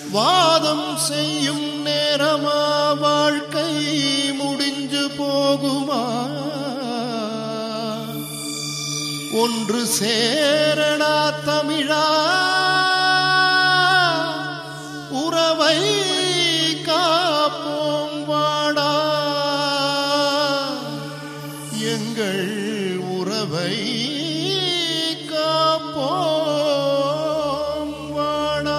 வாதம் செய்யும் நேரமா வாழ்க்கை முடிஞ்சு போகுமா ஒன்று சேரடா தமிழா உறவை காப்போம் வாடா எங்கள் உறவை காப்போம் வாடா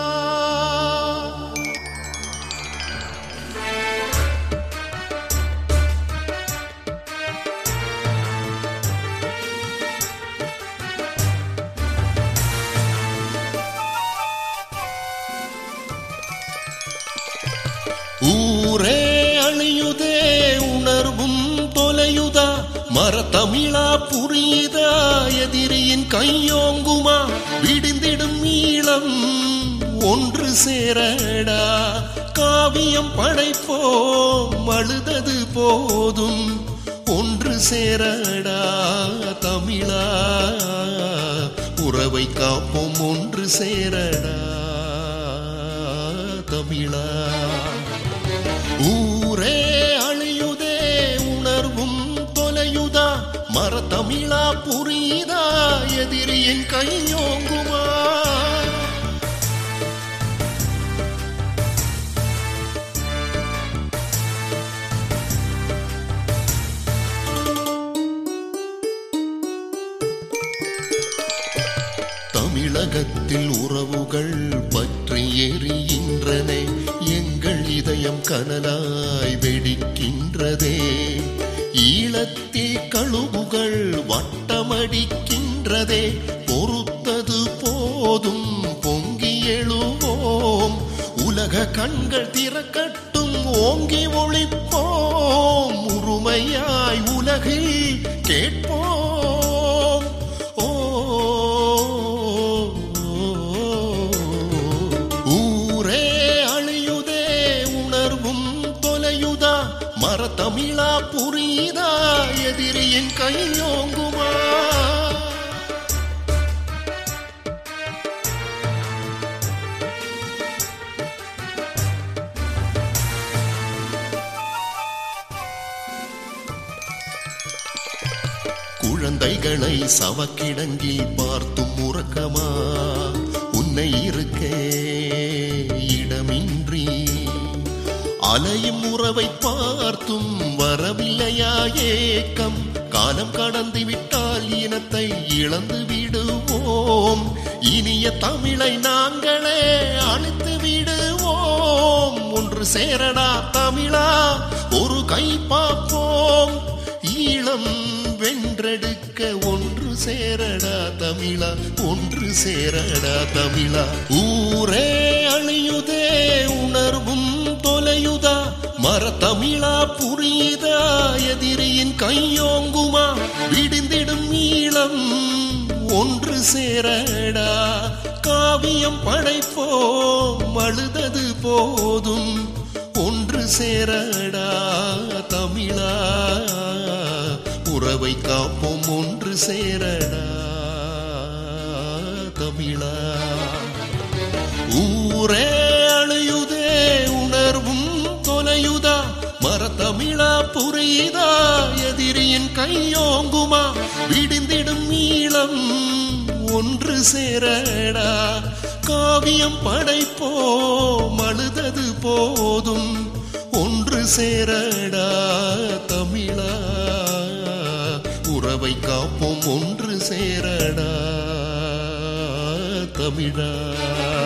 ஊரே அழியுதே உணர்வும் தொலையுதா மரத்தமிழா புரியுதா எதிரியின் கையோங்குமா விடிந்திடும் ஈழம் ஒன்று சேரடா காவியம் படைப்போம் அழுதது போதும் ஒன்று சேரடா தமிழா உறவை காப்போம் ஒன்று சேரடா தமிழா ஊரே அழியுதே உணர்வும் தொலையுதா மரத்தமிழா புரியுதா எதிரியின் கையோங்குமா தமிழகத்தில் உறவுகள் பற்றி எரிகின்றனே எங்கள் இதயம் கனலாய் வெடிக்கின்றதே ஈழத்தில் கழுவுகள் வட்டமடிக்கின்றதே பொறுத்தது போதும் பொங்கி எழுவோம் உலக கண்கள் திறக்கட்டும் ஓங்கி ஒளிப்போம் உரிமையாய் உலகில் கேட்போம் ஓ ஊரே அழியுதே உணர்வும் தொலையுதா மரத்தமிழா புரியுதா எதிரியின் கையோங்குமா குழந்தைகளை சவக்கிடங்கில் பார்த்தும் உறக்கமா உன்னை இருக்கே இடமின்றி அலையும் உறவை பார்த்தும் வரவில்லையா ஏக்கம் காலம் கடந்து விட்டால் இனத்தை இழந்து விடுவோம் இனிய தமிழை நாங்களே அழித்து விடுவோம் ஒன்று சேரடா தமிழா ஒரு கை பார்ப்போம் ஈழம் வென்றெடுக்க ஒன்று சேரடா தமிழா ஒன்று சேரடா தமிழா ஊரே அழியுதே உணர்வும் தொலையுதா மரத்தமிழா புரியுதா எதிரியின் கையோங்குமா விடிந்திடும் ஈழம் ஒன்று சேரடா காவியம் படைப்போம் அழுதது போதும் ஒன்று சேரடா தமிழா உறவை காப்போம் ஒன்று சேரடா தமிழா ஊரே அழியுதே உணர்வும் தொலையுதா மரத்தமிழா புரியுதா எதிரியின் கையோங்குமா விடிந்திடும் ஈழம் ஒன்று சேரடா காவியம் படைப்போம் அழுதது போதும் ஒன்று சேரடா தமிழா உறவை காப்போம் ஒன்று சேரடா தமிழா